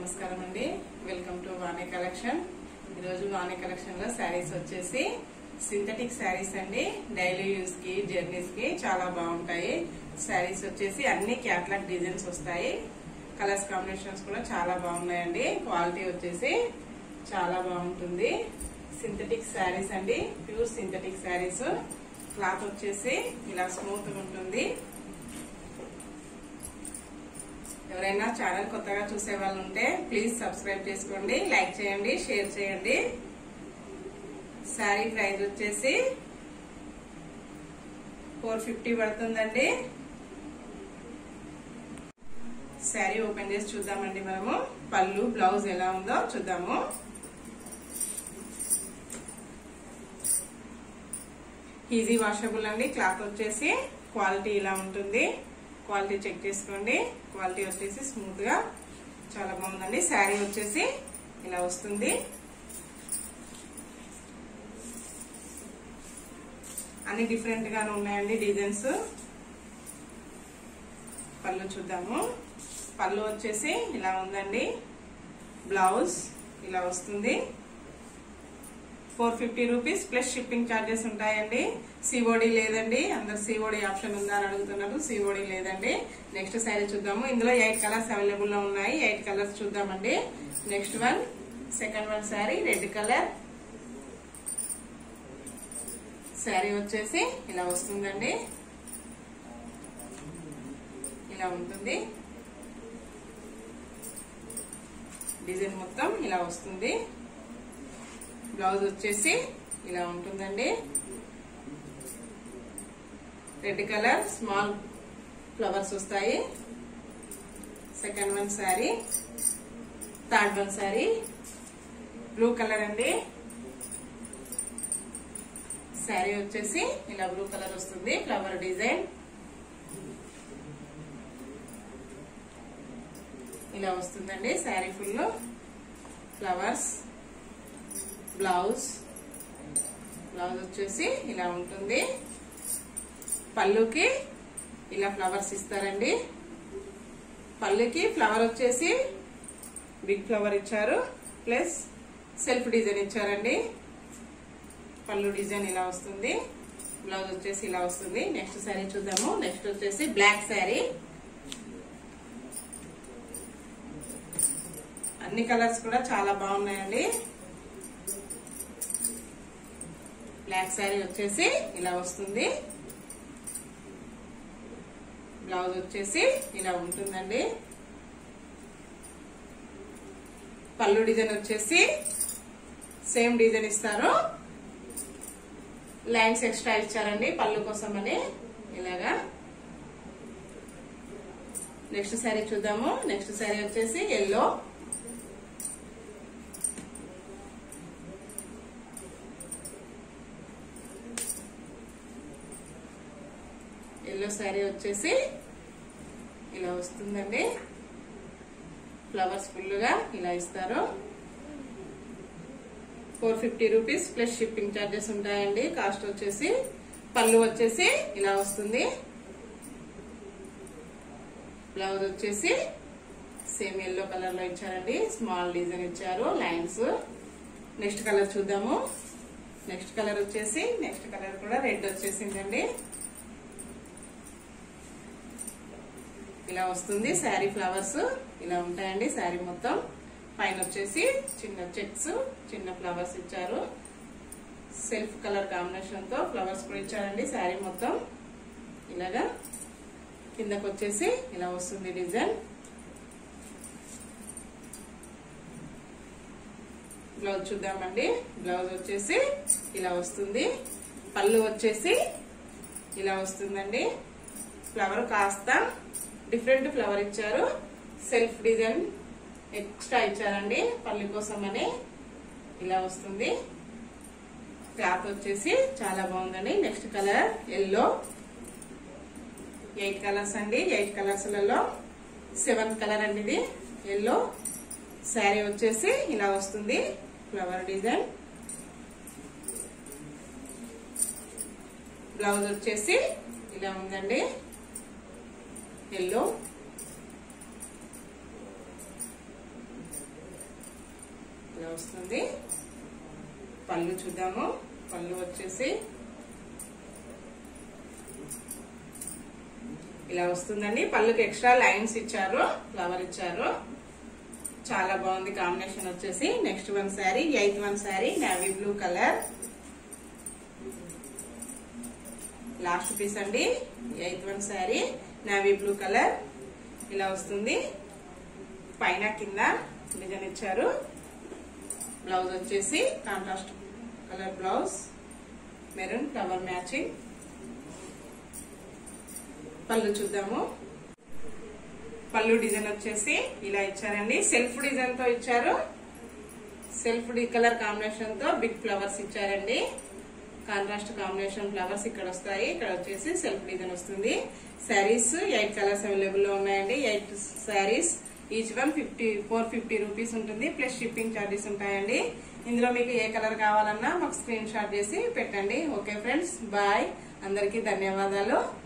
నమస్కారం అండి welcome to Vani collection ఈరోజు వాణి కలెక్షన్ లో శారీస్ వచ్చేసి సింథటిక్ శారీస్ అండి డైలీ యూస్ కి జర్నీస్ కి చాలా బాగుంటాయి శారీస్ వచ్చేసి అన్ని క్యాట్లాగ్ డిజైన్స్ వస్తాయి కలర్స్ కాంబినేషన్స్ కూడా చాలా బాగున్నాయండి క్వాలిటీ వచ్చేసి చాలా బాగుంటుంది సింథటిక్ శారీస్ అండి ప్యూర్ సింథటిక్ శారీస్ క్లాత్ వచ్చేసి ఇలా స్మూత్ ఉంటుంది ఎవరైనా ఛానల్ కొత్తగా చూసే వాళ్ళు ఉంటే ప్లీజ్ సబ్స్క్రైబ్ చేసుకోండి లైక్ చేయండి షేర్ చేయండి శారీ ప్రైస్ వచ్చేసి ఫోర్ ఫిఫ్టీ పడుతుందండి శారీ ఓపెన్ చేసి చూద్దామండి మనము పళ్ళు బ్లౌజ్ ఎలా ఉందో చూద్దాము ఈజీ వాషబుల్ అండి క్లాత్ వచ్చేసి క్వాలిటీ ఇలా ఉంటుంది క్వాలిటీ చెక్ చేసుకోండి క్వాలిటీ వచ్చేసి స్మూత్ గా చాలా బాగుందండి శారీ వచ్చేసి ఇలా వస్తుంది అన్ని డిఫరెంట్ గానే ఉన్నాయండి డిజైన్స్ పళ్ళు చూద్దాము పళ్ళు వచ్చేసి ఇలా ఉందండి బ్లౌజ్ ఇలా వస్తుంది four fifty rupees plus shipping charges ఉంటాయండి సిఓడి లేదండి అందరు సిఓడి ఆప్షన్ ఉందా అని అడుగుతున్నారు సిఓడి లేదండి నెక్స్ట్ శారీ చూద్దాము ఇందులో ఎయిట్ కలర్స్ అవైలబుల్ లో ఉన్నాయి ఎయిట్ కలర్స్ చూద్దామండి next one second one sari red colour sari వచ్చేసి ఇలా వస్తుందండి ఇలా ఉంటుంది డిజైన్ మొత్తం ఇలా వస్తుంది బ్లౌజ్ వచ్చేసి ఇలా ఉంటుందండి రెడ్ కలర్ స్మాల్ ఫ్లవర్స్ వస్తాయి second one sari third one sari blue colour అండి శారీ వచ్చేసి ఇలా బ్లూ కలర్ వస్తుంది ఫ్లవర్ డిజైన్ ఇలా వస్తుందండి sari full flowers blouse blouse వచ్చేసి ఇలా ఉంటుంది పళ్ళుకి ఇలా ఫ్లవర్స్ ఇస్తారండి పళ్ళుకి ఫ్లవర్ వచ్చేసి బిగ్ ఫ్లవర్ ఇచ్చారు ప్లస్ సెల్ఫ్ డిజైన్ ఇచ్చారండి పళ్ళు డిజైన్ ఇలా వస్తుంది బ్లౌజ్ వచ్చేసి ఇలా వస్తుంది నెక్స్ట్ శారీ చూద్దాము నెక్స్ట్ వచ్చేసి బ్లాక్ శారీ అన్ని కలర్స్ కూడా చాలా బాగున్నాయండి బ్లాక్ శారీ వచ్చేసి ఇలా వస్తుంది బ్లౌజ్ వచ్చేసి ఇలా ఉంటుందండి పళ్ళు డిజైన్ వచ్చేసి సేమ్ డిజైన్ ఇస్తారు లైన్స్ ఎక్స్ట్రా ఇచ్చారండి పళ్ళు కోసం అని ఇలాగా నెక్స్ట్ శారీ చూద్దాము నెక్స్ట్ శారీ వచ్చేసి ఎల్లో ఎల్లో శారీ వచ్చేసి ఇలా వస్తుందండి ఫ్లవర్స్ ఫుల్ గా ఇలా ఇస్తారు four fifty rupees plus shipping charges ఉంటాయండి కాస్ట్ వచ్చేసి పళ్ళు వచ్చేసి ఇలా వస్తుంది బ్లౌజ్ వచ్చేసి సేమ్ ఎల్లో కలర్ లో ఇచ్చారండి స్మాల్ డిజైన్ ఇచ్చారు లైన్స్ నెక్స్ట్ కలర్ చూద్దాము నెక్స్ట్ కలర్ వచ్చేసి నెక్స్ట్ కలర్ కూడా రెడ్ వచ్చేసిందండి ఇలా వస్తుంది శారీ ఫ్లవర్స్ ఇలా ఉంటాయండి శారీ మొత్తం పైన వచ్చేసి చిన్న చెక్స్ చిన్న ఫ్లవర్స్ ఇచ్చారు సెల్ఫ్ కలర్ కాంబినేషన్ తో ఫ్లవర్స్ కూడా ఇచ్చారండి శారీ మొత్తం ఇలాగా కిందకు వచ్చేసి ఇలా వస్తుంది డిజైన్ బ్లౌజ్ చూద్దామండి బ్లౌజ్ వచ్చేసి ఇలా వస్తుంది పళ్ళు వచ్చేసి ఇలా వస్తుందండి ఫ్లవర్ కాస్త డిఫరెంట్ ఫ్లవర్ ఇచ్చారు సెల్ఫ్ డిజైన్ ఎక్స్ట్రా ఇచ్చారండి పల్లి కోసం అని ఇలా వస్తుంది క్లాత్ వచ్చేసి చాలా బాగుందండి next colour yellow eight colours అండి ఎయిట్ కలర్స్లలో సెవెంత్ కలర్ అండి ఇది ఎల్లో శారీ వచ్చేసి ఇలా వస్తుంది ఫ్లవర్ డిజైన్ బ్లౌజ్ వచ్చేసి ఇలా ఉందండి ఎల్లో ఇలా వస్తుంది పళ్ళు చూద్దాము పళ్ళు వచ్చేసి ఇలా వస్తుందండి పళ్ళుకి ఎక్స్ట్రా లైన్స్ ఇచ్చారు ఫ్లవర్ ఇచ్చారు చాలా బాగుంది కాంబినేషన్ వచ్చేసి next one sari eighth one sari navy blue colour last piece అండి eighth one sari navy blue colour ఇలా వస్తుంది పైన కింద డిజైన్ ఇచ్చారు బ్లౌజ్ వచ్చేసి contrast colour blouse maroon flower matching pallu చూద్దాము పళ్ళు డిజైన్ వచ్చేసి ఇలా ఇచ్చారండి సెల్ఫ్ డిజైన్ తో ఇచ్చారు సెల్ఫ్ కలర్ కాంబినేషన్ తో బిగ్ ఫ్లవర్స్ ఇచ్చారండి కాంట్రాస్ట్ కాంబినేషన్ ఫ్లవర్స్ ఇక్కడ వస్తాయి ఇక్కడ వచ్చేసి సెల్ఫ్ డిజైన్ వస్తుంది శారీస్ ఎయిట్ కలర్స్ అవైలబుల్ లో ఉన్నాయండి eight saris each one fifty four fifty rupees ఉంటుంది ప్లస్ షిప్పింగ్ ఛార్జెస్ ఉంటాయండి ఇందులో మీకు ఏ కలర్ కావాలన్నా మాకు స్క్రీన్ షాట్ చేసి పెట్టండి ఓకే ఫ్రెండ్స్ బాయ్ అందరికీ ధన్యవాదాలు